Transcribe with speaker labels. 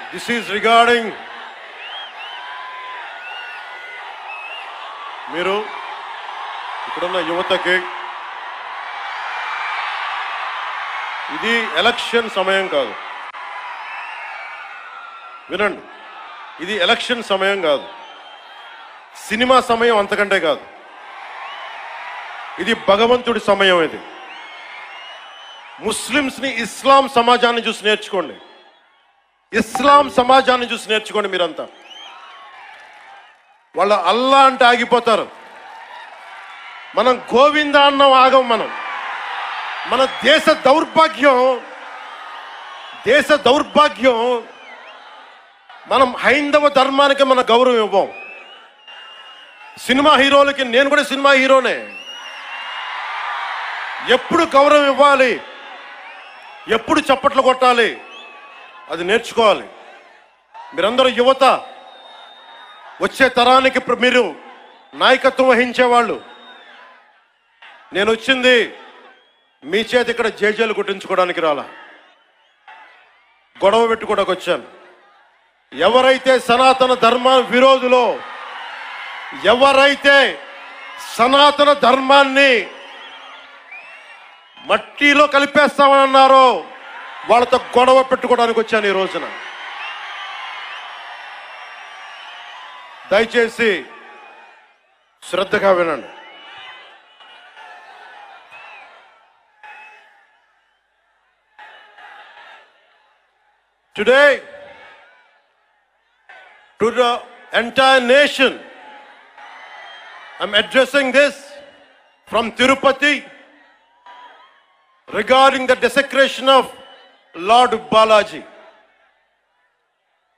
Speaker 1: This is regarding మీరు ఇక్కడున్న యువతకి ఇది ఎలక్షన్ సమయం కాదు వినండి ఇది ఎలక్షన్ సమయం కాదు సినిమా సమయం అంతకంటే కాదు ఇది భగవంతుడి సమయం ఇది ముస్లిమ్స్ని ఇస్లాం సమాజాన్ని చూసి నేర్చుకోండి ఇస్లాం సమాజాన్ని చూసి నేర్చుకోండి మీరంతా వాళ్ళు అల్లా అంటే ఆగిపోతారు మనం గోవింద అన్నం ఆగం మనం మన దేశ దౌర్భాగ్యం దేశ దౌర్భాగ్యం మనం హైందవ ధర్మానికి మన గౌరవం ఇవ్వం సినిమా హీరోలకి నేను కూడా సినిమా హీరోనే ఎప్పుడు గౌరవం ఇవ్వాలి ఎప్పుడు చప్పట్లు కొట్టాలి అది నేర్చుకోవాలి మీరందరూ యువత వచ్చే తరానికి ప్ర- మీరు నాయకత్వం వహించేవాళ్ళు నేను వచ్చింది మీ చేతి ఇక్కడ జేజేలు కొట్టించుకోవడానికి రాలా గొడవ పెట్టుకోవడానికి వచ్చాను ఎవరైతే సనాతన ధర్మ విరోధులో ఎవరైతే సనాతన ధర్మాన్ని మట్టిలో కలిపేస్తామని అన్నారో వాళ్ళతో గొడవ పెట్టుకోవడానికి వచ్చాను ఈ రోజున దయచేసి శ్రద్ధగా వినండి today to the entire nation. I'm addressing this from Tirupati regarding the desecration of Lord Balaji.